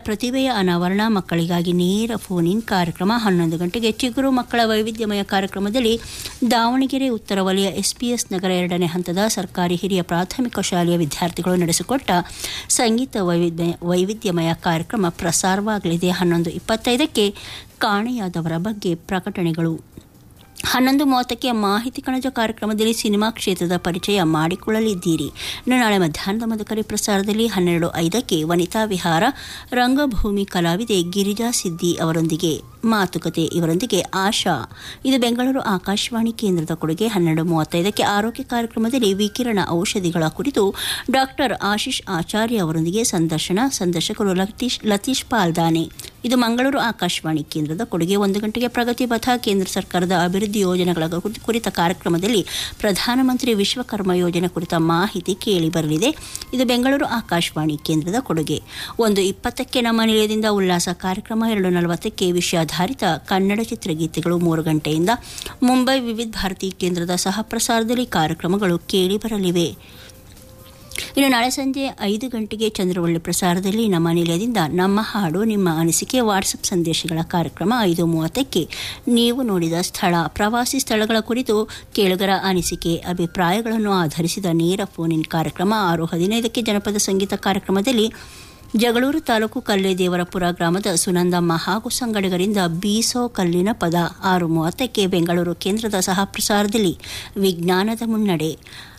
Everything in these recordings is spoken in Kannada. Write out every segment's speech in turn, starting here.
ಪ್ರತಿಭೆಯ ಅನಾವರಣ ಮಕ್ಕಳಿಗಾಗಿ ನೇರ ಫೋನ್ ಇನ್ ಕಾರ್ಯಕ್ರಮ ಹನ್ನೊಂದು ಗಂಟೆಗೆ ಚಿಗುರು ಮಕ್ಕಳ ವೈವಿಧ್ಯಮಯ ಕಾರ್ಯಕ್ರಮದಲ್ಲಿ ದಾವಣಗೆರೆ ಉತ್ತರ ವಲಯ ಎಸ್ಪಿಎಸ್ ನಗರ ಎರಡನೇ ಹಂತದ ಸರ್ಕಾರಿ ಹಿರಿಯ ಪ್ರಾಥಮಿಕ ಶಾಲೆಯ ವಿದ್ಯಾರ್ಥಿಗಳು ನಡೆಸಿಕೊಟ್ಟ ಸಂಗೀತ ವೈವಿಧ್ಯ ವೈವಿಧ್ಯಮಯ ಕಾರ್ಯಕ್ರಮ ಪ್ರಸಾರವಾಗಲಿದೆ ಹನ್ನೊಂದು ಇಪ್ಪತ್ತೈದಕ್ಕೆ ಕಾಣೆಯಾದವರ ಬಗ್ಗೆ ಪ್ರಕಟಣೆಗಳು ಹನ್ನೊಂದು ಮೂವತ್ತಕ್ಕೆ ಮಾಹಿತಿ ಕಣಜ ಕಾರ್ಯಕ್ರಮದಲ್ಲಿ ಸಿನಿಮಾ ಕ್ಷೇತ್ರದ ಪರಿಚಯ ಮಾಡಿಕೊಳ್ಳಲಿದ್ದೀರಿ ಇನ್ನು ನಾಳೆ ಮಧ್ಯಾಹ್ನದ ಮಧುಕರಿ ಪ್ರಸಾರದಲ್ಲಿ ಹನ್ನೆರಡು ಐದಕ್ಕೆ ವನಿತಾ ವಿಹಾರ ರಂಗಭೂಮಿ ಕಲಾವಿದೆ ಗಿರಿಜಾ ಸಿದ್ದಿ ಅವರೊಂದಿಗೆ ಮಾತುಕತೆ ಇವರೊಂದಿಗೆ ಆಶಾ ಇದು ಬೆಂಗಳೂರು ಆಕಾಶವಾಣಿ ಕೇಂದ್ರದ ಕೊಡುಗೆ ಹನ್ನೆರಡು ಮೂವತ್ತೈದಕ್ಕೆ ಆರೋಗ್ಯ ಕಾರ್ಯಕ್ರಮದಲ್ಲಿ ವಿಕಿರಣ ಔಷಧಿಗಳ ಕುರಿತು ಡಾಕ್ಟರ್ ಆಶೀಶ್ ಆಚಾರ್ಯ ಅವರೊಂದಿಗೆ ಸಂದರ್ಶನ ಸಂದರ್ಶಕರು ಲತೀಶ್ ಲತೀಶ್ ಪಾಲ್ದಾನೆ ಇದು ಮಂಗಳೂರು ಆಕಾಶವಾಣಿ ಕೇಂದ್ರದ ಕೊಡುಗೆ ಒಂದು ಗಂಟೆಗೆ ಪ್ರಗತಿ ಪಥ ಕೇಂದ್ರ ಸರ್ಕಾರದ ಅಭಿವೃದ್ಧಿ ಯೋಜನೆಗಳ ಕುರಿತ- ಕುರಿತ ಕಾರ್ಯಕ್ರಮದಲ್ಲಿ ಪ್ರಧಾನಮಂತ್ರಿ ವಿಶ್ವಕರ್ಮ ಯೋಜನೆ ಕುರಿತ ಮಾಹಿತಿ ಕೇಳಿ ಬರಲಿದೆ ಇದು ಬೆಂಗಳೂರು ಆಕಾಶವಾಣಿ ಕೇಂದ್ರದ ಕೊಡುಗೆ ಒಂದು ಇಪ್ಪತ್ತಕ್ಕೆ ನಮ್ಮ ನಿಲಯದಿಂದ ಉಲ್ಲಾಸ ಕಾರ್ಯಕ್ರಮ ಎರಡು ನಲವತ್ತಕ್ಕೆ ವಿಷಯಾಧಾರಿತ ಕನ್ನಡ ಚಿತ್ರಗೀತೆಗಳು ಮೂರು ಗಂಟೆಯಿಂದ ಮುಂಬೈ ವಿವಿಧ ಭಾರತಿ ಕೇಂದ್ರದ ಸಹ ಪ್ರಸಾರದಲ್ಲಿ ಕಾರ್ಯಕ್ರಮಗಳು ಕೇಳಿ ಬರಲಿವೆ ಇನ್ನು ನಾಳೆ ಸಂಜೆ ಐದು ಗಂಟೆಗೆ ಚಂದ್ರವಳ್ಳಿ ಪ್ರಸಾರದಲ್ಲಿ ನಮ್ಮ ನಿಲಯದಿಂದ ನಮ್ಮ ಹಾಡು ನಿಮ್ಮ ಅನಿಸಿಕೆ ವಾಟ್ಸಪ್ ಸಂದೇಶಗಳ ಕಾರ್ಯಕ್ರಮ ಐದು ಮೂವತ್ತಕ್ಕೆ ನೀವು ನೋಡಿದ ಸ್ಥಳ ಪ್ರವಾಸಿ ಸ್ಥಳಗಳ ಕುರಿತು ಕೇಳುಗರ ಅನಿಸಿಕೆ ಅಭಿಪ್ರಾಯಗಳನ್ನು ಆಧರಿಸಿದ ನೇರ ಫೋನ್ ಇನ್ ಕಾರ್ಯಕ್ರಮ ಆರು ಹದಿನೈದಕ್ಕೆ ಜನಪದ ಸಂಗೀತ ಕಾರ್ಯಕ್ರಮದಲ್ಲಿ ಜಗಳೂರು ತಾಲೂಕು ಕಲ್ಲೇದೇವರಪುರ ಗ್ರಾಮದ ಸುನಂದಮ್ಮ ಹಾಗೂ ಸಂಗಡಿಗರಿಂದ ಬೀಸೋ ಕಲ್ಲಿನ ಪದ ಆರು ಮೂವತ್ತಕ್ಕೆ ಬೆಂಗಳೂರು ಕೇಂದ್ರದ ಸಹ ಪ್ರಸಾರದಲ್ಲಿ ವಿಜ್ಞಾನದ ಮುನ್ನಡೆ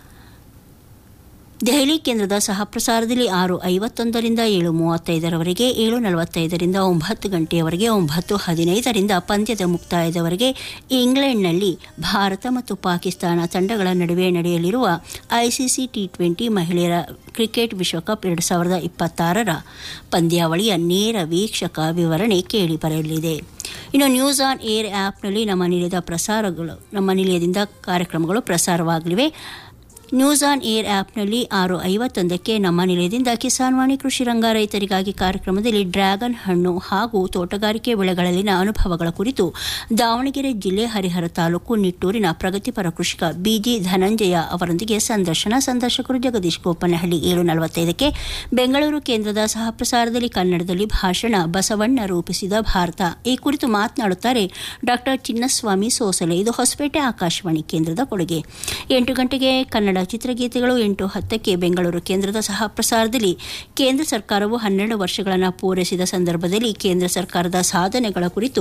ದೆಹಲಿ ಕೇಂದ್ರದ ಸಹ ಪ್ರಸಾರದಲ್ಲಿ ಆರು ಐವತ್ತೊಂದರಿಂದ ಏಳು ಮೂವತ್ತೈದರವರೆಗೆ ಏಳು ನಲವತ್ತೈದರಿಂದ ಒಂಬತ್ತು ಗಂಟೆಯವರೆಗೆ ಒಂಬತ್ತು ಹದಿನೈದರಿಂದ ಪಂದ್ಯದ ಮುಕ್ತಾಯದವರೆಗೆ ಇಂಗ್ಲೆಂಡ್ನಲ್ಲಿ ಭಾರತ ಮತ್ತು ಪಾಕಿಸ್ತಾನ ತಂಡಗಳ ನಡುವೆ ನಡೆಯಲಿರುವ ಐಸಿಸಿ ಟಿ ಟ್ವೆಂಟಿ ಮಹಿಳೆಯರ ಕ್ರಿಕೆಟ್ ವಿಶ್ವಕಪ್ ಎರಡು ಸಾವಿರದ ಇಪ್ಪತ್ತಾರರ ಪಂದ್ಯಾವಳಿಯ ನೇರ ವೀಕ್ಷಕ ವಿವರಣೆ ಕೇಳಿಬರಲಿದೆ ಇನ್ನು ನ್ಯೂಸ್ ಆನ್ ಏರ್ ಆ್ಯಪ್ನಲ್ಲಿ ನಮ್ಮ ನಿಲಯದ ಪ್ರಸಾರಗಳು ನಮ್ಮ ನಿಲಯದಿಂದ ಕಾರ್ಯಕ್ರಮಗಳು ಪ್ರಸಾರವಾಗಲಿವೆ ನ್ಯೂಸ್ ಆನ್ ಏರ್ ಆ್ಯಪ್ನಲ್ಲಿ ಆರು ಐವತ್ತೊಂದಕ್ಕೆ ನಮ್ಮ ನಿಲಯದಿಂದ ಕಿಸಾನ್ವಾಣಿ ಕೃಷಿ ರಂಗ ರೈತರಿಗಾಗಿ ಕಾರ್ಯಕ್ರಮದಲ್ಲಿ ಡ್ರ್ಯಾಗನ್ ಹಣ್ಣು ಹಾಗೂ ತೋಟಗಾರಿಕೆ ಬೆಳೆಗಳಲ್ಲಿನ ಅನುಭವಗಳ ಕುರಿತು ದಾವಣಗೆರೆ ಜಿಲ್ಲೆ ಹರಿಹರ ತಾಲೂಕು ನಿಟ್ಟೂರಿನ ಪ್ರಗತಿಪರ ಕೃಷಿಕ ಬಿಜಿ ಧನಂಜಯ ಅವರೊಂದಿಗೆ ಸಂದರ್ಶನ ಸಂದರ್ಶಕರು ಜಗದೀಶ್ ಗೋಪನಹಳ್ಳಿ ಏಳು ನಲವತ್ತೈದಕ್ಕೆ ಬೆಂಗಳೂರು ಕೇಂದ್ರದ ಸಹ ಪ್ರಸಾರದಲ್ಲಿ ಕನ್ನಡದಲ್ಲಿ ಭಾಷಣ ಬಸವಣ್ಣ ರೂಪಿಸಿದ ಭಾರತ ಈ ಕುರಿತು ಮಾತನಾಡುತ್ತಾರೆ ಡಾಕ್ಟರ್ ಚಿನ್ನಸ್ವಾಮಿ ಸೋಸಲೆ ಇದು ಹೊಸಪೇಟೆ ಆಕಾಶವಾಣಿ ಕೇಂದ್ರದ ಕೊಡುಗೆ ಎಂಟು ಗಂಟೆಗೆ ಕನ್ನಡ ಚಿತ್ರಗೀತೆಗಳು ಎಂಟು ಹತ್ತಕ್ಕೆ ಬೆಂಗಳೂರು ಕೇಂದ್ರದ ಸಹ ಪ್ರಸಾರದಲ್ಲಿ ಕೇಂದ್ರ ಸರ್ಕಾರವು ಹನ್ನೆರಡು ವರ್ಷಗಳನ್ನು ಪೂರೈಸಿದ ಸಂದರ್ಭದಲ್ಲಿ ಕೇಂದ್ರ ಸರ್ಕಾರದ ಸಾಧನೆಗಳ ಕುರಿತು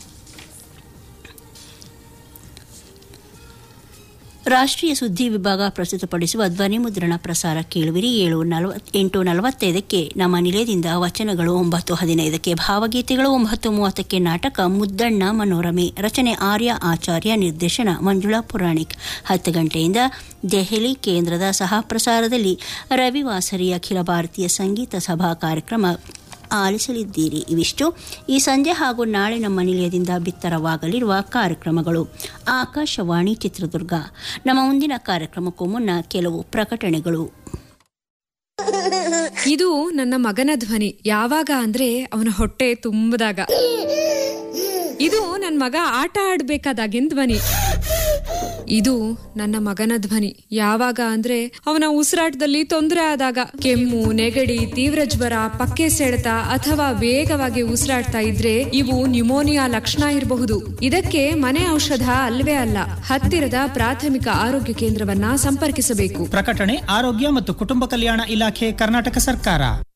ರಾಷ್ಟ್ರೀಯ ಸುದ್ದಿ ವಿಭಾಗ ಪ್ರಸ್ತುತಪಡಿಸುವ ಧ್ವನಿ ಮುದ್ರಣ ಪ್ರಸಾರ ಕೇಳುವಿರಿ ಏಳು ನಲವತ್ ಎಂಟು ನಲವತ್ತೈದಕ್ಕೆ ನಮ್ಮ ನಿಲಯದಿಂದ ವಚನಗಳು ಒಂಬತ್ತು ಹದಿನೈದಕ್ಕೆ ಭಾವಗೀತೆಗಳು ಒಂಬತ್ತು ಮೂವತ್ತಕ್ಕೆ ನಾಟಕ ಮುದ್ದಣ್ಣ ಮನೋರಮೆ ರಚನೆ ಆರ್ಯ ಆಚಾರ್ಯ ನಿರ್ದೇಶನ ಮಂಜುಳಾ ಪುರಾಣಿಕ್ ಹತ್ತು ಗಂಟೆಯಿಂದ ದೆಹಲಿ ಕೇಂದ್ರದ ಸಹ ಪ್ರಸಾರದಲ್ಲಿ ರವಿವಾಸರಿ ಅಖಿಲ ಭಾರತೀಯ ಸಂಗೀತ ಸಭಾ ಕಾರ್ಯಕ್ರಮ ಆಲಿಸಲಿದ್ದೀರಿ ಇವಿಷ್ಟು ಈ ಸಂಜೆ ಹಾಗೂ ನಾಳೆ ನಮ್ಮ ನಿಲಯದಿಂದ ಬಿತ್ತರವಾಗಲಿರುವ ಕಾರ್ಯಕ್ರಮಗಳು ಆಕಾಶವಾಣಿ ಚಿತ್ರದುರ್ಗ ನಮ್ಮ ಮುಂದಿನ ಕಾರ್ಯಕ್ರಮಕ್ಕೂ ಮುನ್ನ ಕೆಲವು ಪ್ರಕಟಣೆಗಳು ಇದು ನನ್ನ ಮಗನ ಧ್ವನಿ ಯಾವಾಗ ಅಂದ್ರೆ ಅವನ ಹೊಟ್ಟೆ ತುಂಬದಾಗ ಇದು ನನ್ನ ಮಗ ಆಟ ಆಡ್ಬೇಕಾದಾಗಿನ ಧ್ವನಿ ಇದು ನನ್ನ ಮಗನ ಧ್ವನಿ ಯಾವಾಗ ಅಂದ್ರೆ ಅವನ ಉಸಿರಾಟದಲ್ಲಿ ತೊಂದರೆ ಆದಾಗ ಕೆಮ್ಮು ನೆಗಡಿ ತೀವ್ರ ಜ್ವರ ಪಕ್ಕೆ ಸೆಳೆತ ಅಥವಾ ವೇಗವಾಗಿ ಉಸಿರಾಡ್ತಾ ಇದ್ರೆ ಇವು ನ್ಯುಮೋನಿಯಾ ಲಕ್ಷಣ ಇರಬಹುದು ಇದಕ್ಕೆ ಮನೆ ಔಷಧ ಅಲ್ವೇ ಅಲ್ಲ ಹತ್ತಿರದ ಪ್ರಾಥಮಿಕ ಆರೋಗ್ಯ ಕೇಂದ್ರವನ್ನ ಸಂಪರ್ಕಿಸಬೇಕು ಪ್ರಕಟಣೆ ಆರೋಗ್ಯ ಮತ್ತು ಕುಟುಂಬ ಕಲ್ಯಾಣ ಇಲಾಖೆ ಕರ್ನಾಟಕ ಸರ್ಕಾರ